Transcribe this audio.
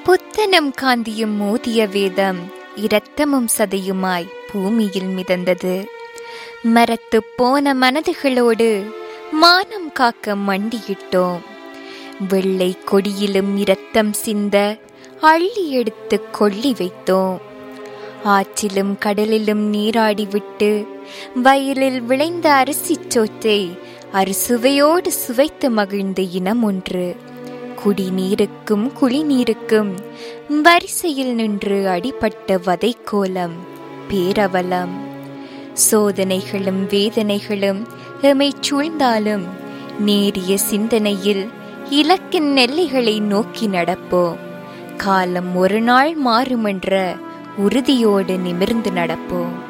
புத்தனும் காந்தியும் மோதிய வேதம் இரத்தமும் சதையுமாய் பூமியில் மிதந்தது மரத்து போன மனதுகளோடு மானம் காக்க மண்டியிட்டோம் வெள்ளை கொடியிலும் இரத்தம் சிந்த அள்ளி எடுத்து கொள்ளி வைத்தோம் ஆற்றிலும் கடலிலும் நீராடி விட்டு வயலில் விளைந்த அரிசிச் சோற்றை அறுசுவையோடு சுவைத்து மகிழ்ந்த இனம் ஒன்று குடிநீருக்கும் குளிநீருக்கும் வரிசையில் நின்று அடிபட்ட வதைக்கோலம் பேரவலம் சோதனைகளும் வேதனைகளும் எமை சூழ்ந்தாலும் நேரிய சிந்தனையில் இலக்கின் எல்லைகளை நோக்கி நடப்போம் காலம் ஒரு நாள் மாறுமென்ற உறுதியோடு நிமிர்ந்து நடப்போம்